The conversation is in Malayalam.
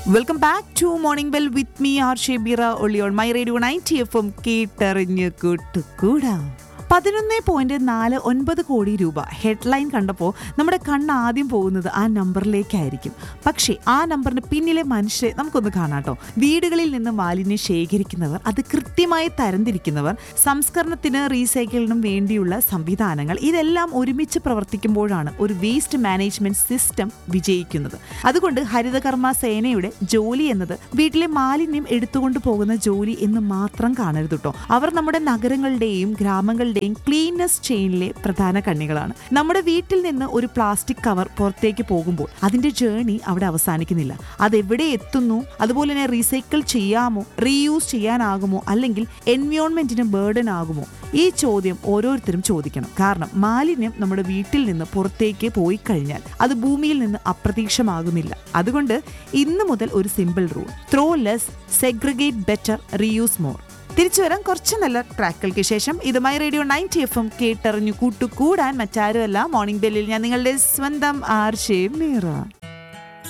welcome back to morning bell with me R Shebeera ഒളിയോൺ my radio ninety F M കേട്ടറിഞ്ഞ് കൂട്ടുകൂടാം പതിനൊന്ന് പോയിന്റ് നാല് ഒൻപത് കോടി രൂപ ഹെഡ്ലൈൻ കണ്ടപ്പോൾ നമ്മുടെ കണ്ണ് ആദ്യം പോകുന്നത് ആ നമ്പറിലേക്കായിരിക്കും പക്ഷേ ആ നമ്പറിന് പിന്നിലെ മനുഷ്യരെ നമുക്കൊന്ന് കാണാട്ടോ വീടുകളിൽ നിന്ന് മാലിന്യം ശേഖരിക്കുന്നവർ അത് കൃത്യമായി തരംതിരിക്കുന്നവർ സംസ്കരണത്തിന് റീസൈക്കിളിനും വേണ്ടിയുള്ള സംവിധാനങ്ങൾ ഇതെല്ലാം ഒരുമിച്ച് പ്രവർത്തിക്കുമ്പോഴാണ് ഒരു വേസ്റ്റ് മാനേജ്മെന്റ് സിസ്റ്റം വിജയിക്കുന്നത് അതുകൊണ്ട് ഹരിതകർമ്മ സേനയുടെ ജോലി എന്നത് വീട്ടിലെ മാലിന്യം എടുത്തുകൊണ്ട് പോകുന്ന ജോലി എന്ന് മാത്രം കാണരുത് കേട്ടോ അവർ നമ്മുടെ നഗരങ്ങളുടെയും ഗ്രാമങ്ങളുടെയും ക്ലീനസ് ചെയിനിലെ പ്രധാന കണ്ണികളാണ് നമ്മുടെ വീട്ടിൽ നിന്ന് ഒരു പ്ലാസ്റ്റിക് കവർ പുറത്തേക്ക് പോകുമ്പോൾ അതിന്റെ ജേണി അവിടെ അവസാനിക്കുന്നില്ല അതെവിടെ എത്തുന്നു അതുപോലെ തന്നെ റീസൈക്കിൾ ചെയ്യാമോ റീയൂസ് ചെയ്യാനാകുമോ അല്ലെങ്കിൽ എൻവയോൺമെന്റിന് ബേർഡൻ ആകുമോ ഈ ചോദ്യം ഓരോരുത്തരും ചോദിക്കണം കാരണം മാലിന്യം നമ്മുടെ വീട്ടിൽ നിന്ന് പുറത്തേക്ക് പോയി കഴിഞ്ഞാൽ അത് ഭൂമിയിൽ നിന്ന് അപ്രത്യക്ഷമാകുന്നില്ല അതുകൊണ്ട് ഇന്ന് മുതൽ ഒരു simple rule throw less segregate better reuse more തിരിച്ചു വരാൻ കുറച്ച് നല്ല ട്രാക്കുകൾക്ക് ശേഷം ഇതുമായി റേഡിയോ നയൻറ്റി എഫ് എം കേട്ടറിഞ്ഞു കൂട്ടുകൂടാൻ മറ്റാരുമല്ല മോർണിംഗ് ബെല്ലിൽ ഞാൻ നിങ്ങളുടെ സ്വന്തം ആർഷേ മീറ